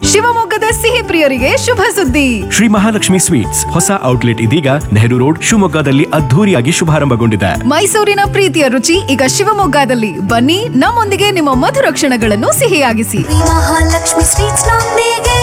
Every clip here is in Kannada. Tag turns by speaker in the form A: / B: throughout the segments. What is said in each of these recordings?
A: ಶಿವಮೊಗ್ಗದ ಸಿಹಿ ಪ್ರಿಯರಿಗೆ ಶುಭ ಸುದ್ದಿ
B: ಶ್ರೀ ಮಹಾಲಕ್ಷ್ಮಿ ಸ್ವೀಟ್ಸ್ ಹೊಸ ಔಟ್ಲೆಟ್ ಇದೀಗ ನೆಹರು ರೋಡ್ ಶಿವಮೊಗ್ಗದಲ್ಲಿ ಅದ್ಧೂರಿಯಾಗಿ ಶುಭಾರಂಭಗೊಂಡಿದೆ
A: ಮೈಸೂರಿನ ಪ್ರೀತಿಯ ರುಚಿ ಈಗ ಶಿವಮೊಗ್ಗದಲ್ಲಿ ಬನ್ನಿ ನಮ್ಮೊಂದಿಗೆ ನಿಮ್ಮ ಮಧುರ ಕ್ಷಣಗಳನ್ನು ಸಿಹಿಯಾಗಿಸಿ
C: ಮಹಾಲಕ್ಷ್ಮಿ ಸ್ವೀಟ್ಸ್ ನೊಂದಿಗೆ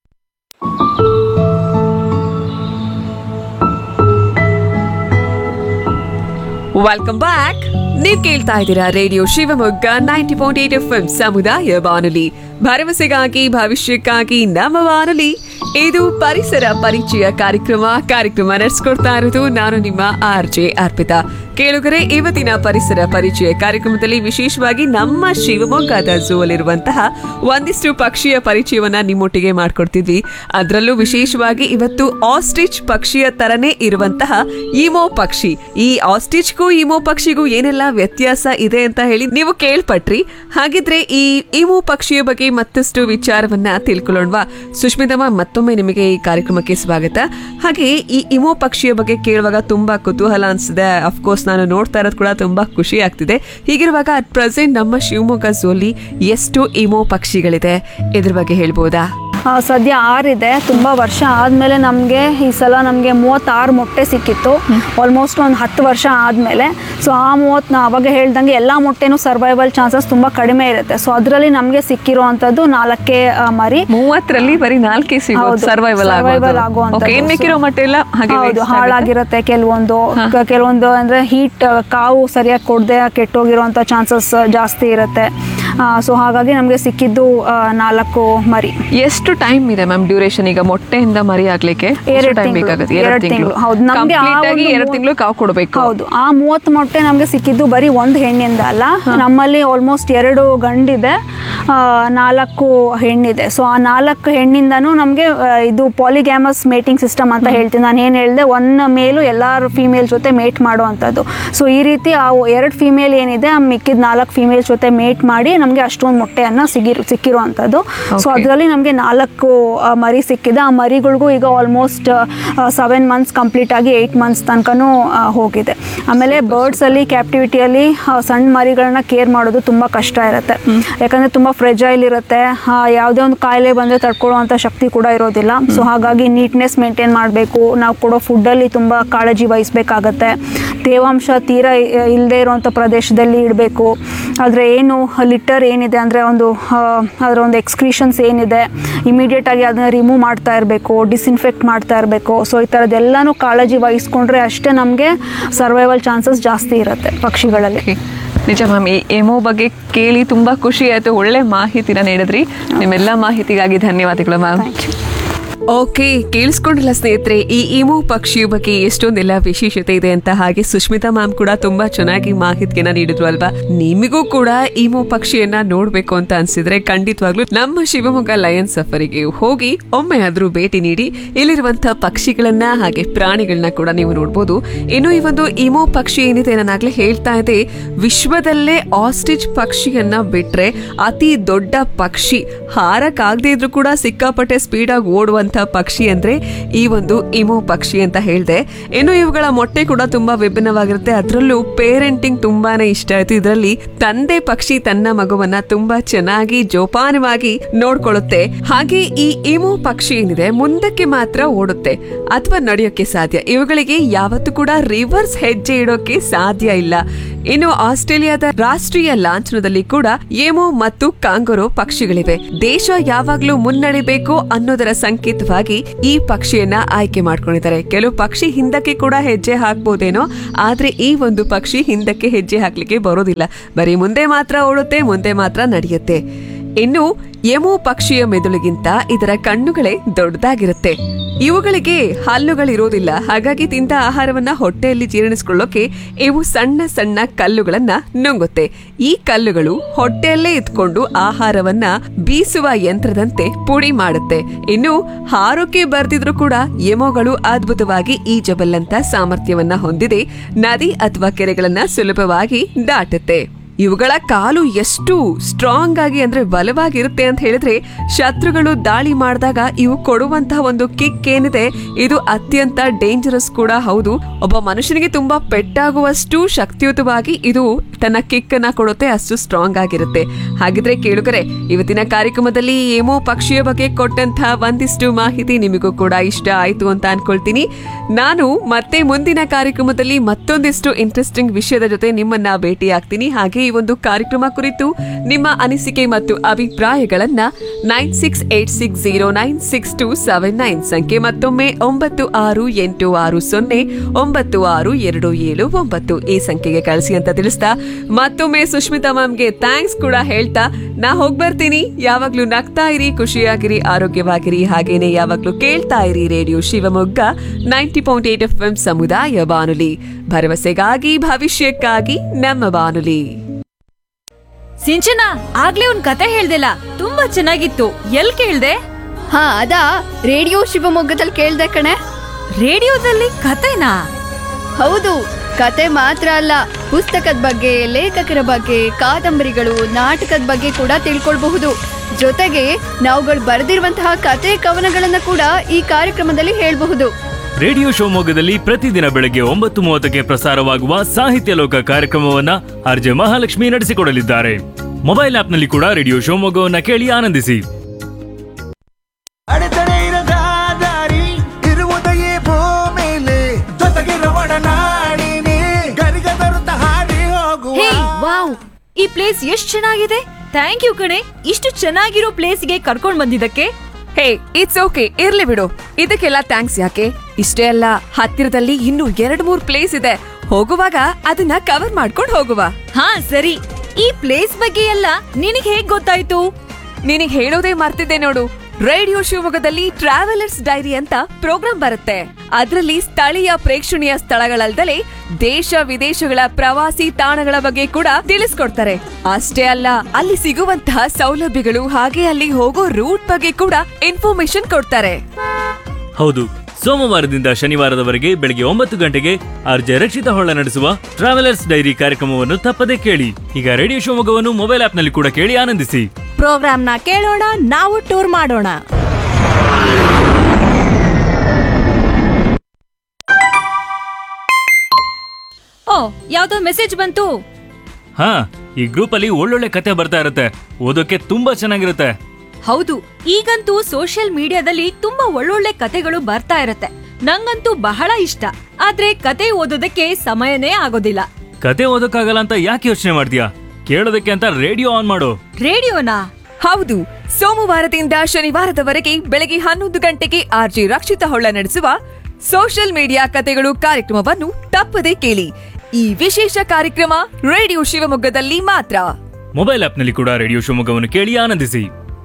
D: ವೆಲ್ಕಮ್ ಬ್ಯಾಕ್ ನೀವ್ ಕೇಳ್ತಾ ಇದ್ದೀರಾ radio Shivamogga ninety point eight F ಸಮುದಾಯ ಬಾನುಲಿ ಭರವಸೆಗಾಗಿ ಭವಿಷ್ಯಕ್ಕಾಗಿ ನಮ್ಮ ಬಾನುಲಿ ಇದು ಪರಿಸರ ಪರಿಚಯ ಕಾರ್ಯಕ್ರಮ ಕಾರ್ಯಕ್ರಮ ನಡೆಸ್ಕೊಡ್ತಾ ಇರೋದು ನಾನು ನಿಮ್ಮ ಆರ್ ಜೆ ಅರ್ಪಿತಾ ಕೇಳುಗರೆ ಇವತ್ತಿನ ಪರಿಸರ ಪರಿಚಯ ಕಾರ್ಯಕ್ರಮದಲ್ಲಿ ವಿಶೇಷವಾಗಿ ನಮ್ಮ ಶಿವಮೊಗ್ಗದ ಝೂ ಅಲ್ಲಿರುವಂತಹ ಒಂದಿಷ್ಟು ಪಕ್ಷಿಯ ಪರಿಚಯವನ್ನ ನಿಮ್ಮೊಟ್ಟಿಗೆ ಮಾಡ್ಕೊಡ್ತಿದ್ವಿ ಅದರಲ್ಲೂ ವಿಶೇಷವಾಗಿ ಇವತ್ತು ಆಸ್ಟ್ರಿಚ್ ಪಕ್ಷಿಯ ತರನೇ ಇರುವಂತಹ ಈಮೋ ಪಕ್ಷಿ ಈ ಆಸ್ಟ್ರಿಚ್ಗೂ ಈಮೋ ಪಕ್ಷಿಗೂ ಏನೆಲ್ಲ ವ್ಯತ್ಯಾಸ ಇದೆ ಅಂತ ಹೇಳಿ ನೀವು ಕೇಳ್ಪಟ್ರಿ ಹಾಗಿದ್ರೆ ಈ ಈಮೋ ಪಕ್ಷಿಯ ಬಗ್ಗೆ ಮತ್ತಷ್ಟು ವಿಚಾರವನ್ನ ತಿಳ್ಕೊಳ್ಳೋಣವಾ ಸುಷ್ಮಿತಮ್ಮ ಮತ್ತೊಮ್ಮೆ ನಿಮಗೆ ಈ ಕಾರ್ಯಕ್ರಮಕ್ಕೆ ಸ್ವಾಗತ ಹಾಗೆ ಈ ಇಮೋ ಪಕ್ಷಿಯ ಬಗ್ಗೆ ಕೇಳುವಾಗ ತುಂಬಾ ಕುತೂಹಲ ಅನ್ಸಿದೆ ಅಫ್ಕೋರ್ಸ್ ನಾನು ನೋಡ್ತಾ ಇರೋದು ಕೂಡ ತುಂಬಾ ಖುಷಿ ಆಗ್ತಿದೆ ಹೀಗಿರುವಾಗ ಅಟ್ ಪ್ರೆಸೆಂಟ್ ನಮ್ಮ ಶಿವಮೊಗ್ಗ ಝೋಲಿ ಎಷ್ಟು ಇಮೋ ಪಕ್ಷಿಗಳಿದೆ ಇದ್ರ ಬಗ್ಗೆ ಹೇಳ್ಬೋದಾ
E: ಆ, ಸದ್ಯ ಆರಿದೆ ತುಂಬ ವರ್ಷ ಆದಮೇಲೆ ನಮಗೆ ಈ ಸಲ ನಮಗೆ ಮೂವತ್ತಾರು ಮೊಟ್ಟೆ ಸಿಕ್ಕಿತ್ತು ಆಲ್ಮೋಸ್ಟ್ ಒಂದು ಹತ್ತು ವರ್ಷ ಆದಮೇಲೆ ಸೊ ಆ ಮೂವತ್ತು ನಾ ಅವಾಗ ಹೇಳ್ದಂಗೆ ಎಲ್ಲ ಮೊಟ್ಟೆನೂ ಸರ್ವೈವಲ್ ಚಾನ್ಸಸ್ ತುಂಬ ಕಡಿಮೆ ಇರುತ್ತೆ ಸೊ ಅದರಲ್ಲಿ ನಮಗೆ ಸಿಕ್ಕಿರೋ ಅಂಥದ್ದು ನಾಲ್ಕೇ ಆ, ಮರಿ
D: ಮೂವತ್ತರಲ್ಲಿ ಬರೀ ನಾಲ್ಕೇ ಸಿಗೋದು
E: ಹೌದು,
D: ಸರ್ವೈವಲ್
E: survival ಆಗುವಂಥದ್ದು.
D: ಓಕೆ ಏನ್ ಬೇಕಿರೋ ಮಟ್ಟ ಎಲ್ಲ ಹಾಗೆ
E: ಹೌದು
D: waste ಆಗುತ್ತೆ?
E: ಹಾಳಾಗಿರುತ್ತೆ ಕೆಲವೊಂದು ಕ- ಕೆಲವೊಂದು ಅಂದ್ರೆ ಹೀಟ್ ಕಾವು ಸರಿಯಾಗಿ ಕೊಡದೆ ಕೆಟ್ಟೋಗಿರುವಂಥ ಚಾನ್ಸಸ್ ಜಾಸ್ತಿ ಇರುತ್ತೆ ಸೊ ಹಾಗಾಗಿ ನಮಗೆ ಸಿಕ್ಕಿದ್ದು ಆ, ನಾಲ್ಕು ಮರಿ
D: ಎಷ್ಟು ಟೈಮ್ ಇದೆ ಮ್ಯಾಮ್ ಡ್ಯೂರೇಷನ್ ಈಗ ಮೊಟ್ಟೆಯಿಂದ ಮರಿ ಆಗ್ಲಿಕ್ಕೆ
E: ಎರಡ್
D: ಟೈಮ್
E: ತಿಂಗ್ಳು.
D: ಬೇಕಾಗುತ್ತೆ
E: ಎರಡ್
D: ಎರಡು ತಿಂಗಳು
E: ತಿಂಗ್ಳು. ಹೌದು, ನಮ್ಗೆ ಆ
D: ಕಂಪ್ಲೀಟ್ ಆಗಿ
E: ಒಂದು
D: ಎರಡು
E: ಮೂವತ್ತು-
D: ತಿಂಗಳು ಕಾವು ಕೊಡಬೇಕು
E: ಹೌದು ಆ ಮೂವತ್ತು ಮೊಟ್ಟೆ ನಮಗೆ ಸಿಕ್ಕಿದ್ದು ಬರೀ ಒಂದು ಹೆಣ್ಣಿಂದ ಅಲ್ಲ ನಮ್ಮಲ್ಲಿ ಆಲ್ಮೋಸ್ಟ್ ಎರಡು ಗಂಡಿದೆ ಆ, ನಾಲ್ಕು ಹೆಣ್ಣಿದೆ ಸೊ ಆ ನಾಲ್ಕು ಹೆಣ್ಣಿಂದನೂ ನಮಗೆ ಇದು ಪಾಲಿಗ್ಯಾಮಸ್ ಮೇಟಿಂಗ್ ಸಿಸ್ಟಮ್ ಅಂತ ಹೇಳ್ತೀನಿ ನಾನು ಏನು ಹೇಳಿದೆ ಒನ್ ಮೇಲು ಎಲ್ಲರ ಫಿಮೇಲ್ ಜೊತೆ ಮೇಟ್ ಮಾಡುವಂಥದ್ದು ಸೊ ಈ ರೀತಿ ಆ ಎರಡು ಫಿಮೇಲ್ ಏನಿದೆ ಆ ಮಿಕ್ಕಿದ ನಾಲ್ಕು ಫಿಮೇಲ್ ಜೊತೆ ಮೇಟ್ ಮಾಡಿ ನಮಗೆ ಅಷ್ಟೊಂದು ಮೊಟ್ಟೆಯನ್ನು ಸಿಗಿರು ಸಿಕ್ಕಿರುವಂಥದ್ದು ಸೊ
D: Okay.
E: ಅದರಲ್ಲಿ ನಮಗೆ ನಾಲ್ಕು ಆ, ಮರಿ ಸಿಕ್ಕಿದೆ ಆ ಮರಿಗಳಿಗೂ ಈಗ ಆಲ್ಮೋಸ್ಟ್ ಸೆವೆನ್ ಮಂತ್ಸ್ ಕಂಪ್ಲೀಟ್ ಆಗಿ ಏಯ್ಟ್ ಮಂತ್ಸ್ ತನಕನೂ ಆ, ಹೋಗಿದೆ ಆಮೇಲೆ ಬರ್ಡ್ಸಲ್ಲಿ ಕ್ಯಾಪ್ಟಿವಿಟಿಯಲ್ಲಿ ಸಣ್ಣ ಮರಿಗಳನ್ನ ಕೇರ್ ಮಾಡೋದು ತುಂಬ ಕಷ್ಟ ಇರುತ್ತೆ ಯಾಕಂದರೆ ತುಂಬ ಫ್ರೆಜೈಲ್ ಇರುತ್ತೆ ಆ, ಯಾವುದೇ ಒಂದು ಕಾಯಿಲೆ ಬಂದರೆ ತಡ್ಕೊಳ್ಳುವಂಥ ಶಕ್ತಿ ಕೂಡ ಇರೋದಿಲ್ಲ ಸೊ ಹಾಗಾಗಿ ನೀಟ್ನೆಸ್ ಮೇಂಟೈನ್ ಮಾಡಬೇಕು ನಾವು ಕೊಡೋ ಫುಡ್ಡಲ್ಲಿ ತುಂಬ ಕಾಳಜಿ ವಹಿಸಬೇಕಾಗತ್ತೆ ತೇವಾಂಶ ತೀರಾ ಇಲ್ಲದೆ ಇರುವಂಥ ಪ್ರದೇಶದಲ್ಲಿ ಇಡಬೇಕು ಆದರೆ ಏನು ಲಿಟರ್ ಏನಿದೆ ಅಂದರೆ ಒಂದು ಆ, ಅದರ ಒಂದು ಎಕ್ಸ್ಕ್ರೀಷನ್ಸ್ ಏನಿದೆ ಇಮಿಡಿಯೇಟಾಗಿ ಅದನ್ನು ರಿಮೂವ್ ಮಾಡ್ತಾ ಇರಬೇಕು ಡಿಸ್ಇನ್ಫೆಕ್ಟ್ ಮಾಡ್ತಾ ಇರಬೇಕು ಸೊ ಈ ಥರದ್ದೆಲ್ಲನೂ ಕಾಳಜಿ ವಹಿಸ್ಕೊಂಡ್ರೆ ಅಷ್ಟೇ ನಮಗೆ ಸರ್ವೈವಲ್ ಚಾನ್ಸಸ್ ಜಾಸ್ತಿ ಇರುತ್ತೆ ಪಕ್ಷಿಗಳಲ್ಲಿ
D: Okay. ನಿಜ ಮ್ಯಾಮ್ ಈ ಎಮೋ ಬಗ್ಗೆ ಕೇಳಿ ತುಂಬಾ ಖುಷಿ ಆಯ್ತು ಒಳ್ಳೆ ಮಾಹಿತಿನ ನೀಡಿದ್ರಿ ನಿಮ್ಮೆಲ್ಲ ಮಾಹಿತಿಗಾಗಿ ಧನ್ಯವಾದಗಳು ಮ್ಯಾಮ್ ಓಕೆ ಕೇಳಿಸ್ಕೊಂಡಿಲ್ಲ ಸ್ನೇಹಿತರೆ ಈ ಇಮು ಪಕ್ಷಿಯ ಬಗ್ಗೆ ಎಷ್ಟೊಂದೆಲ್ಲ ವಿಶೇಷತೆ ಇದೆ ಅಂತ ಹಾಗೆ ಸುಷ್ಮಿತಾ ಮ್ಯಾಮ್ ಕೂಡ ತುಂಬಾ ಚೆನ್ನಾಗಿ ಮಾಹಿತಿಯನ್ನ ನೀಡಿದ್ರು ಅಲ್ವಾ ನಿಮಗೂ ಕೂಡ ಇಮು ಪಕ್ಷಿಯನ್ನ ನೋಡ್ಬೇಕು ಅಂತ ಅನ್ಸಿದ್ರೆ ಖಂಡಿತವಾಗ್ಲೂ ನಮ್ಮ ಶಿವಮೊಗ್ಗ ಲಯನ್ ಸಫರಿಗೆ ಹೋಗಿ ಒಮ್ಮೆ ಆದ್ರೂ ಭೇಟಿ ನೀಡಿ ಇಲ್ಲಿರುವಂತಹ ಪಕ್ಷಿಗಳನ್ನ ಹಾಗೆ ಪ್ರಾಣಿಗಳನ್ನ ಕೂಡ ನೀವು ನೋಡ್ಬೋದು ಇನ್ನು ಈ ಒಂದು ಇಮೋ ಪಕ್ಷಿ ಏನಿದೆ ನಾನಾಗ್ಲೇ ಹೇಳ್ತಾ ಇದ್ದೆ ವಿಶ್ವದಲ್ಲೇ ಆಸ್ಟಿಚ್ ಪಕ್ಷಿಯನ್ನ ಬಿಟ್ರೆ ಅತಿ ದೊಡ್ಡ ಪಕ್ಷಿ ಹಾರಕ್ಕಾಗದೇ ಇದ್ರೂ ಕೂಡ ಸಿಕ್ಕಾಪಟ್ಟೆ ಸ್ಪೀಡ್ ಆಗಿ ಓಡುವಂತ ಪಕ್ಷಿ ಅಂದ್ರೆ ಈ ಒಂದು ಇಮೋ ಪಕ್ಷಿ ಅಂತ ಹೇಳ್ದೆ ಇನ್ನು ಇವುಗಳ ಮೊಟ್ಟೆ ಕೂಡ ತುಂಬಾ ವಿಭಿನ್ನವಾಗಿರುತ್ತೆ ಅದರಲ್ಲೂ ಪೇರೆಂಟಿಂಗ್ ತುಂಬಾನೇ ಇಷ್ಟ ಆಯ್ತು ಇದರಲ್ಲಿ ತಂದೆ ಪಕ್ಷಿ ತನ್ನ ಮಗುವನ್ನ ತುಂಬಾ ಚೆನ್ನಾಗಿ ಜೋಪಾನವಾಗಿ ನೋಡ್ಕೊಳ್ಳುತ್ತೆ ಹಾಗೆ ಈ ಇಮೋ ಪಕ್ಷಿ ಏನಿದೆ ಮುಂದಕ್ಕೆ ಮಾತ್ರ ಓಡುತ್ತೆ ಅಥವಾ ನಡೆಯೋಕೆ ಸಾಧ್ಯ ಇವುಗಳಿಗೆ ಯಾವತ್ತೂ ಕೂಡ ರಿವರ್ಸ್ ಹೆಜ್ಜೆ ಇಡೋಕೆ ಸಾಧ್ಯ ಇಲ್ಲ ಇನ್ನು ಆಸ್ಟ್ರೇಲಿಯಾದ ರಾಷ್ಟ್ರೀಯ ಲಾಂಛನದಲ್ಲಿ ಕೂಡ ಏಮೋ ಮತ್ತು ಕಾಂಗರೋ ಪಕ್ಷಿಗಳಿವೆ ದೇಶ ಯಾವಾಗ್ಲೂ ಮುನ್ನಡೆಬೇಕು ಅನ್ನೋದರ ಸಂಕೇತವಾಗಿ ಈ ಪಕ್ಷಿಯನ್ನ ಆಯ್ಕೆ ಮಾಡ್ಕೊಂಡಿದ್ದಾರೆ ಕೆಲವು ಪಕ್ಷಿ ಹಿಂದಕ್ಕೆ ಕೂಡ ಹೆಜ್ಜೆ ಹಾಕ್ಬೋದೇನೋ ಆದ್ರೆ ಈ ಒಂದು ಪಕ್ಷಿ ಹಿಂದಕ್ಕೆ ಹೆಜ್ಜೆ ಹಾಕ್ಲಿಕ್ಕೆ ಬರೋದಿಲ್ಲ ಬರೀ ಮುಂದೆ ಮಾತ್ರ ಓಡುತ್ತೆ ಮುಂದೆ ಮಾತ್ರ ನಡೆಯುತ್ತೆ ಇನ್ನು ಎಮೋ ಪಕ್ಷಿಯ ಮೆದುಳಿಗಿಂತ ಇದರ ಕಣ್ಣುಗಳೇ ದೊಡ್ಡದಾಗಿರುತ್ತೆ ಇವುಗಳಿಗೆ ಹಲ್ಲುಗಳಿರೋದಿಲ್ಲ ಹಾಗಾಗಿ ತಿಂದ ಆಹಾರವನ್ನ ಹೊಟ್ಟೆಯಲ್ಲಿ ಜೀರ್ಣಿಸ್ಕೊಳ್ಳೋಕೆ ಇವು ಸಣ್ಣ ಸಣ್ಣ ಕಲ್ಲುಗಳನ್ನ ನುಂಗುತ್ತೆ ಈ ಕಲ್ಲುಗಳು ಹೊಟ್ಟೆಯಲ್ಲೇ ಇದ್ಕೊಂಡು ಆಹಾರವನ್ನ ಬೀಸುವ ಯಂತ್ರದಂತೆ ಪುಡಿ ಮಾಡುತ್ತೆ ಇನ್ನು ಹಾರೋಕೆ ಬರ್ದಿದ್ರು ಕೂಡ ಎಮೋಗಳು ಅದ್ಭುತವಾಗಿ ಈಜಬಲ್ಲಂತ ಸಾಮರ್ಥ್ಯವನ್ನ ಹೊಂದಿದೆ ನದಿ ಅಥವಾ ಕೆರೆಗಳನ್ನ ಸುಲಭವಾಗಿ ದಾಟುತ್ತೆ ಇವುಗಳ ಕಾಲು ಎಷ್ಟು ಸ್ಟ್ರಾಂಗ್ ಆಗಿ ಅಂದ್ರೆ ಬಲವಾಗಿರುತ್ತೆ ಅಂತ ಹೇಳಿದ್ರೆ ಶತ್ರುಗಳು ದಾಳಿ ಮಾಡಿದಾಗ ಇವು ಕೊಡುವಂತಹ ಒಂದು ಕಿಕ್ ಏನಿದೆ ಇದು ಅತ್ಯಂತ ಡೇಂಜರಸ್ ಕೂಡ ಹೌದು ಒಬ್ಬ ಮನುಷ್ಯನಿಗೆ ತುಂಬಾ ಪೆಟ್ಟಾಗುವಷ್ಟು ಶಕ್ತಿಯುತವಾಗಿ ಇದು ತನ್ನ ಕಿಕ್ ಅನ್ನ ಕೊಡುತ್ತೆ ಅಷ್ಟು ಸ್ಟ್ರಾಂಗ್ ಆಗಿರುತ್ತೆ ಹಾಗಿದ್ರೆ ಕೇಳುಗರೆ ಇವತ್ತಿನ ಕಾರ್ಯಕ್ರಮದಲ್ಲಿ ಏಮೋ ಪಕ್ಷಿಯ ಬಗ್ಗೆ ಕೊಟ್ಟಂತಹ ಒಂದಿಷ್ಟು ಮಾಹಿತಿ ನಿಮಗೂ ಕೂಡ ಇಷ್ಟ ಆಯ್ತು ಅಂತ ಅನ್ಕೊಳ್ತೀನಿ ನಾನು ಮತ್ತೆ ಮುಂದಿನ ಕಾರ್ಯಕ್ರಮದಲ್ಲಿ ಮತ್ತೊಂದಿಷ್ಟು ಇಂಟ್ರೆಸ್ಟಿಂಗ್ ವಿಷಯದ ಜೊತೆ ನಿಮ್ಮನ್ನ ಭೇಟಿ ಆಗ್ತೀನಿ ಹಾಗೆ ಈ ಒಂದು ಕಾರ್ಯಕ್ರಮ ಕುರಿತು ನಿಮ್ಮ ಅನಿಸಿಕೆ ಮತ್ತು ಅಭಿಪ್ರಾಯಗಳನ್ನ nine six eight six zero nine six two seven nine ಸಂಖ್ಯೆ ಮತ್ತೊಮ್ಮೆ ಒಂಬತ್ತು ಆರು ಎಂಟು ಆರು ಸೊನ್ನೆ ಒಂಬತ್ತು ಆರು ಎರಡು ಏಳು ಒಂಬತ್ತು ಈ ಸಂಖ್ಯೆಗೆ ಕಳಿಸಿ ಅಂತ ತಿಳಿಸ್ತಾ ಮತ್ತೊಮ್ಮೆ ಸುಷ್ಮಿತಾ ಮ್ಯಾಮ್ಗೆ ಥ್ಯಾಂಕ್ಸ್ ಕೂಡ ಹೇಳ್ತಾ ನಾ ಹೋಗ್ಬರ್ತೀನಿ ಯಾವಾಗ್ಲೂ ನಗ್ತಾ ಇರಿ ಖುಷಿಯಾಗಿರಿ ಆರೋಗ್ಯವಾಗಿರಿ ಹಾಗೇನೆ ಯಾವಾಗ್ಲೂ ಕೇಳ್ತಾ ಇರಿ radio Shivamogga ninety point eight F M ಸಮುದಾಯ ಬಾನುಲಿ ಭರವಸೆಗಾಗಿ ಭವಿಷ್ಯಕ್ಕಾಗಿ ನಮ್ಮ ಬಾನುಲಿ
F: ಸಿಂಚನ ಆಗ್ಲೇ ಒಂದ್ ಕತೆ ಹೇಳ್ದಿಲ್ಲ ತುಂಬಾ ಚೆನ್ನಾಗಿತ್ತು ಎಲ್ ಕೇಳ್ದೆ
A: ಹಾ ಅದಾ ರೇಡಿಯೋ ಶಿವಮೊಗ್ಗದಲ್ಲಿ ಕೇಳ್ದೆ ಕಣೆ
F: ರೇಡಿಯೋದಲ್ಲಿ ಕತೆನಾ
A: ಹೌದು ಕತೆ ಮಾತ್ರ ಅಲ್ಲ ಪುಸ್ತಕದ ಬಗ್ಗೆ ಲೇಖಕರ ಬಗ್ಗೆ ಕಾದಂಬರಿಗಳು ನಾಟಕದ ಬಗ್ಗೆ ಕೂಡ ತಿಳ್ಕೊಳ್ಬಹುದು ಜೊತೆಗೆ ನಾವುಗಳು ಬರೆದಿರುವಂತಹ ಕತೆ ಕವನಗಳನ್ನ ಕೂಡ ಈ ಕಾರ್ಯಕ್ರಮದಲ್ಲಿ ಹೇಳಬಹುದು
G: ರೇಡಿಯೋ ಶಿವಮೊಗ್ಗದಲ್ಲಿ ಪ್ರತಿದಿನ ಬೆಳಗ್ಗೆ ಒಂಬತ್ತು ಮೂವತ್ತಕ್ಕೆ ಪ್ರಸಾರವಾಗುವ ಸಾಹಿತ್ಯ ಲೋಕ ಕಾರ್ಯಕ್ರಮವನ್ನ ಆರ್ಜೆ ಮಹಾಲಕ್ಷ್ಮಿ ನಡೆಸಿಕೊಡಲಿದ್ದಾರೆ ಮೊಬೈಲ್ ಆಪ್ನಲ್ಲಿ ಕೂಡ ರೇಡಿಯೋ ಶಿವಮೊಗ್ಗವನ್ನ ಕೇಳಿ ಆನಂದಿಸಿ
H: ಅಡೆತಡೆ ಇರದ ದಾರಿ ಇರುವುದೆಯೇ ಭೂಮಿಲಿ ಜೊತೆಗಿರುವ ನಾಡಿನಿ ಗರಿಗ ತರುತ್ತ ಹಾಡಿ ಹೋಗುವ
F: ಹೇ ವಾವ್ ಈ ಪ್ಲೇಸ್ ಎಷ್ಟ್ ಚೆನ್ನಾಗಿದೆ ಥ್ಯಾಂಕ್ ಯು ಕಣೆ ಇಷ್ಟು ಚೆನ್ನಾಗಿರೋ ಪ್ಲೇಸ್ಗೆ ಕರ್ಕೊಂಡ್ ಬಂದಿದ್ದಕ್ಕೆ
D: ಹೇ ಇಟ್ಸ್ ಓಕೆ ಇರ್ಲಿ ಬಿಡು ಇದಕ್ಕೆಲ್ಲ ಥ್ಯಾಂಕ್ಸ್ ಯಾಕೆ ಇಷ್ಟೇ ಅಲ್ಲ ಹತ್ತಿರದಲ್ಲಿ ಇನ್ನೂ ಎರಡ್ ಮೂರ್ ಪ್ಲೇಸ್ ಇದೆ ಹೋಗುವಾಗ ಅದನ್ನ ಕವರ್ ಮಾಡ್ಕೊಂಡು ಹೋಗುವ
F: ಹಾ ಸರಿ ಈ ಪ್ಲೇಸ್ ಬಗ್ಗೆ ಎಲ್ಲ ನಿನಗ್ ಹೇಗ್ ಗೊತ್ತಾಯ್ತು
D: ನಿನಗ್ ಹೇಳೋದೇ ಮರ್ತಿದ್ದೆ ನೋಡು ರೇಡಿಯೋ ಶಿವಮೊಗ್ಗದಲ್ಲಿ ಟ್ರಾವೆಲರ್ಸ್ ಡೈರಿ ಅಂತ ಪ್ರೋಗ್ರಾಂ ಬರುತ್ತೆ ಅದರಲ್ಲಿ ಸ್ಥಳೀಯ ಪ್ರೇಕ್ಷಣೀಯ ಸ್ಥಳಗಳಲ್ದಲೆ ದೇಶ ವಿದೇಶಗಳ ಪ್ರವಾಸಿ ತಾಣಗಳ ಬಗ್ಗೆ ಕೂಡ ತಿಳಿಸ್ಕೊಡ್ತಾರೆ ಅಷ್ಟೇ ಅಲ್ಲ ಅಲ್ಲಿ ಸಿಗುವಂತಹ ಸೌಲಭ್ಯಗಳು ಹಾಗೆ ಅಲ್ಲಿ ಹೋಗೋ ರೂಟ್ ಬಗ್ಗೆ ಕೂಡ ಇನ್ಫಾರ್ಮೇಶನ್ ಕೊಡ್ತಾರೆ
G: ಹೌದು ಸೋಮವಾರದಿಂದ ಶನಿವಾರದವರೆಗೆ ಬೆಳಗ್ಗೆ ಒಂಬತ್ತು ಗಂಟೆಗೆ ಆರ್ಜೆ ರಕ್ಷಿತ ಹೊಳ್ಳ ನಡೆಸುವ ಟ್ರಾವೆಲರ್ಸ್ ಡೈರಿ ಕಾರ್ಯಕ್ರಮವನ್ನು ತಪ್ಪದೆ ಕೇಳಿ ಈಗ ರೇಡಿಯೋ ಶಿವಮೊಗ್ಗವನ್ನು ಮೊಬೈಲ್ ಆಪ್ನಲ್ಲಿ ಕೂಡ ಕೇಳಿ ಆನಂದಿಸಿ
F: ಪ್ರೋಗ್ರಾಮ್ನ ಕೇಳೋಣ ನಾವು ಟೂರ್ ಮಾಡೋಣ ಓ ಯಾವ್ದೋ ಮೆಸೇಜ್ ಬಂತು
G: ಹಾ ಈ ಗ್ರೂಪ್ ಅಲ್ಲಿ ಒಳ್ಳೊಳ್ಳೆ ಕತೆ ಬರ್ತಾ ಇರುತ್ತೆ ಓದೋಕೆ ತುಂಬಾ ಚೆನ್ನಾಗಿರುತ್ತೆ
F: ಹೌದು ಈಗಂತೂ ಸೋಷಿಯಲ್ ಮೀಡಿಯಾದಲ್ಲಿ ತುಂಬಾ ಒಳ್ಳೊಳ್ಳೆ ಕತೆಗಳು ಬರ್ತಾ ಇರತ್ತೆ ನಂಗಂತೂ ಬಹಳ ಇಷ್ಟ ಆದ್ರೆ ಕತೆ ಓದೋದಕ್ಕೆ ಸಮಯನೇ ಆಗೋದಿಲ್ಲ
G: ಕತೆ ಓದೋಕ್ಕಾಗಲ್ಲ ಅಂತ ಯಾಕೆ ಯೋಚನೆ ಮಾಡ್ತೀಯಾ ಕೇಳೋದಕ್ಕೆ ಅಂತ ರೇಡಿಯೋ ಆನ್ ಮಾಡು
F: ರೇಡಿಯೋನಾ
D: ಹೌದು ಸೋಮವಾರದಿಂದ ಶನಿವಾರದವರೆಗೆ ಬೆಳಗ್ಗೆ ಹನ್ನೊಂದು ಗಂಟೆಗೆ ಆರ್ಜಿ ರಕ್ಷಿತ ಹೊಳ್ಳ ನಡೆಸುವ ಸೋಷಿಯಲ್ ಮೀಡಿಯಾ ಕತೆಗಳು ಕಾರ್ಯಕ್ರಮವನ್ನು ತಪ್ಪದೇ ಕೇಳಿ ಈ ವಿಶೇಷ ಕಾರ್ಯಕ್ರಮ ರೇಡಿಯೋ ಶಿವಮೊಗ್ಗದಲ್ಲಿ ಮಾತ್ರ
G: ಮೊಬೈಲ್ ಆಪ್ನಲ್ಲಿ ಕೂಡ ರೇಡಿಯೋ ಶಿವಮೊಗ್ಗವನ್ನು ಕೇಳಿ ಆನಂದಿಸಿ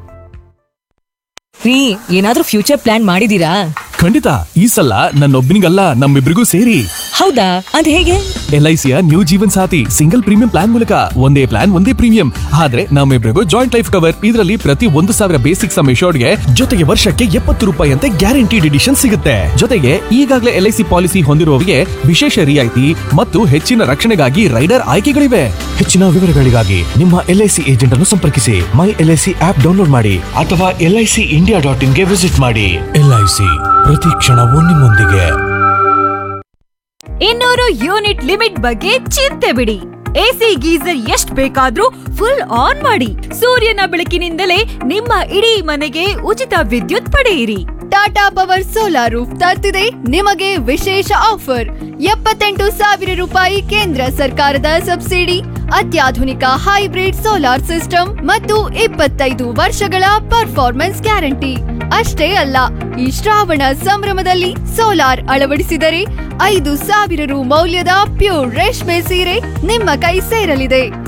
I: ರೀ ಏನಾದ್ರೂ ಫ್ಯೂಚರ್ ಪ್ಲಾನ್ ಮಾಡಿದೀರಾ
B: ಖಂಡಿತ ಈ ಸಲ ನನ್ನೊಬ್ಬನಿಗಲ್ಲ ನಮ್ಮಿಬ್ರಿಗೂ ಸೇರಿ
I: ಹೌದಾ ಅದ್ ಹೇಗೆ
B: ಎಲ್ ಐ ಸಿಯ new Jeevan Saathi single premium plan ಮೂಲಕ ಒಂದೇ ಪ್ಲಾನ್ ಒಂದೇ ಪ್ರೀಮಿಯಂ ಆದ್ರೆ ನಮ್ಮಿಬ್ರಿಗೂ ಜಾಯಿಂಟ್ ಲೈಫ್ ಕವರ್ ಇದರಲ್ಲಿ ಪ್ರತಿ ಒಂದು ಸಾವಿರ ಬೇಸಿಕ್ ಸಮ್ ಗೆ ಜೊತೆಗೆ ವರ್ಷಕ್ಕೆ ಎಪ್ಪತ್ತು ರೂಪಾಯಿ ಅಂತೆ ಗ್ಯಾರಂಟಿಡ್ ಎಡಿಷನ್ ಸಿಗುತ್ತೆ ಜೊತೆಗೆ ಈಗಾಗಲೇ ಎಲ್ ಐ ಸಿ ಪಾಲಿಸಿ ಹೊಂದಿರುವವರಿಗೆ ವಿಶೇಷ ರಿಯಾಯಿತಿ ಮತ್ತು ಹೆಚ್ಚಿನ ರಕ್ಷಣೆಗಾಗಿ ರೈಡರ್ ಆಯ್ಕೆಗಳಿವೆ ಹೆಚ್ಚಿನ ವಿವರಗಳಿಗಾಗಿ ನಿಮ್ಮ ಎಲ್ ಐ ಸಿ ಏಜೆಂಟ್ ಅನ್ನು ಸಂಪರ್ಕಿಸಿ my L I C app download ಮಾಡಿ ಅಥವಾ L I C India dot ಇನ್ಗೆ ವಿಸಿಟ್ ಮಾಡಿ ಎಲ್ ಐ ಸಿ ಪ್ರತಿ ಕ್ಷಣವೂ ನಿಮ್ಮೊಂದಿಗೆ
F: ಇನ್ನೂರು ಯೂನಿಟ್ ಲಿಮಿಟ್ ಬಗ್ಗೆ ಚಿಂತೆ ಬಿಡಿ ಎಸಿ ಗೀಸರ್ ಎಷ್ಟ್ ಬೇಕಾದ್ರೂ ಫುಲ್ ಆನ್ ಮಾಡಿ ಸೂರ್ಯನ ಬೆಳಕಿನಿಂದಲೇ ನಿಮ್ಮ ಇಡೀ ಮನೆಗೆ ಉಚಿತ ವಿದ್ಯುತ್ ಪಡೆಯಿರಿ
A: ಟಾಟಾ ಪವರ್ ಸೋಲಾರ್ ರೂಫ್ ತರ್ತಿದೆ ನಿಮಗೆ ವಿಶೇಷ ಆಫರ್ ಎಪ್ಪತ್ತೆಂಟು ಸಾವಿರ ರೂಪಾಯಿ ಕೇಂದ್ರ ಸರ್ಕಾರದ ಸಬ್ಸಿಡಿ ಅತ್ಯಾಧುನಿಕ ಹೈಬ್ರಿಡ್ ಸೋಲಾರ್ ಸಿಸ್ಟಮ್ ಮತ್ತು ಇಪ್ಪತ್ತೈದು ವರ್ಷಗಳ ಪರ್ಫಾರ್ಮೆನ್ಸ್ ಗ್ಯಾರಂಟಿ ಅಷ್ಟೇ ಅಲ್ಲ ಈ ಶ್ರಾವಣ ಸಂಭ್ರಮದಲ್ಲಿ ಸೋಲಾರ್ ಅಳವಡಿಸಿದರೆ ಐದು ಸಾವಿರ ರು ಮೌಲ್ಯದ ಪ್ಯೂರ್ ರೇಷ್ಮೆ ಸೀರೆ ನಿಮ್ಮ ಕೈ ಸೇರಲಿದೆ